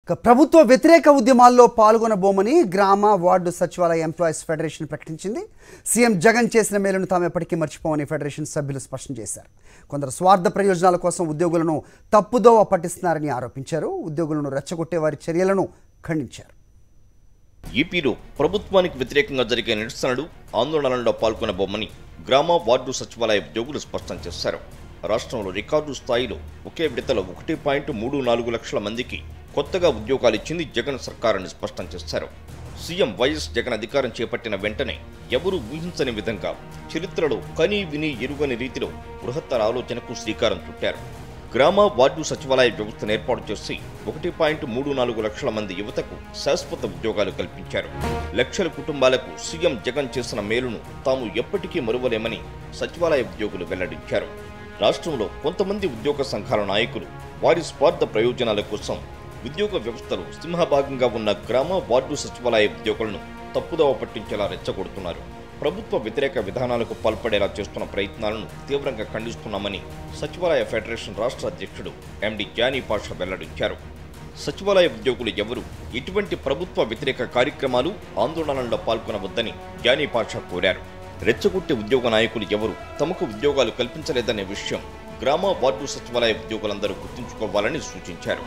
ఇక ప్రభుత్వ వ్యతిరేక ఉద్యమాల్లో పాల్గొనబోమని గ్రామ వార్డు సచివాలయ ఎంప్లాయీస్ ఫెడరేషన్ ప్రకటించింది సీఎం జగన్ చేసిన మేలును తాము ఎప్పటికీ మర్చిపోమని ఫెడరేషన్ సభ్యులు స్పష్టం చేశారు కొందరు స్వార్థ ప్రయోజనాల కోసం ఉద్యోగులను తప్పుదోవ పట్టిస్తున్నారని ఆరోపించారు ఉద్యోగులను రెచ్చగొట్టే వారి చర్యలను ఖండించారు ఏపీలో ప్రభుత్వానికి వ్యతిరేకంగా జరిగే నిరసనలు ఆందోళనల్లో పాల్గొనబోమని గ్రామ వార్డు సచివాలయ ఉద్యోగులు స్పష్టం చేశారు రాష్ట్రంలో రికార్డు స్థాయిలో ఒకే విడతలో ఒకటి పాయింట్ మూడు నాలుగు లక్షల మందికి కొత్తగా ఉద్యోగాలు ఇచ్చింది జగన్ సర్కారని స్పష్టం చేశారు సీఎం వైఎస్ జగన్ అధికారం చేపట్టిన వెంటనే ఎవరూ ఊహించని విధంగా చరిత్రలో కని విని ఎరుగని రీతిలో బృహత్తర ఆలోచనకు శ్రీకారం చుట్టారు గ్రామ వార్డు సచివాలయ వ్యవస్థను ఏర్పాటు చేసి ఒకటి పాయింట్ మూడు నాలుగు లక్షల మంది యువతకు శాశ్వత ఉద్యోగాలు కల్పించారు లక్షల కుటుంబాలకు సీఎం జగన్ చేసిన మేలును తాము ఎప్పటికీ మరువలేమని సచివాలయ ఉద్యోగులు వెల్లడించారు రాష్ట్రంలో కొంతమంది ఉద్యోగ సంఘాల నాయకులు వారి స్వార్థ ప్రయోజనాల కోసం ఉద్యోగ వ్యవస్థలో సింహభాగంగా ఉన్న గ్రామ వార్డు సచివాలయ ఉద్యోగులను తప్పుదోవ పట్టించేలా రెచ్చగొడుతున్నారు ప్రభుత్వ వ్యతిరేక విధానాలకు పాల్పడేలా చేస్తున్న ప్రయత్నాలను తీవ్రంగా ఖండిస్తున్నామని సచివాలయ ఫెడరేషన్ రాష్ట్ర అధ్యక్షుడు ఎండి జానీ పాషా వెల్లడించారు సచివాలయ ఉద్యోగులు ఎవరు ఎటువంటి ప్రభుత్వ వ్యతిరేక కార్యక్రమాలు ఆందోళనల్లో పాల్గొనవద్దని జానీ పాషా కోరారు రెచ్చగొట్టే ఉద్యోగ నాయకులు ఎవరు తమకు ఉద్యోగాలు కల్పించలేదనే విషయం గ్రామ వార్డు సచివాలయ ఉద్యోగులందరూ గుర్తుంచుకోవాలని సూచించారు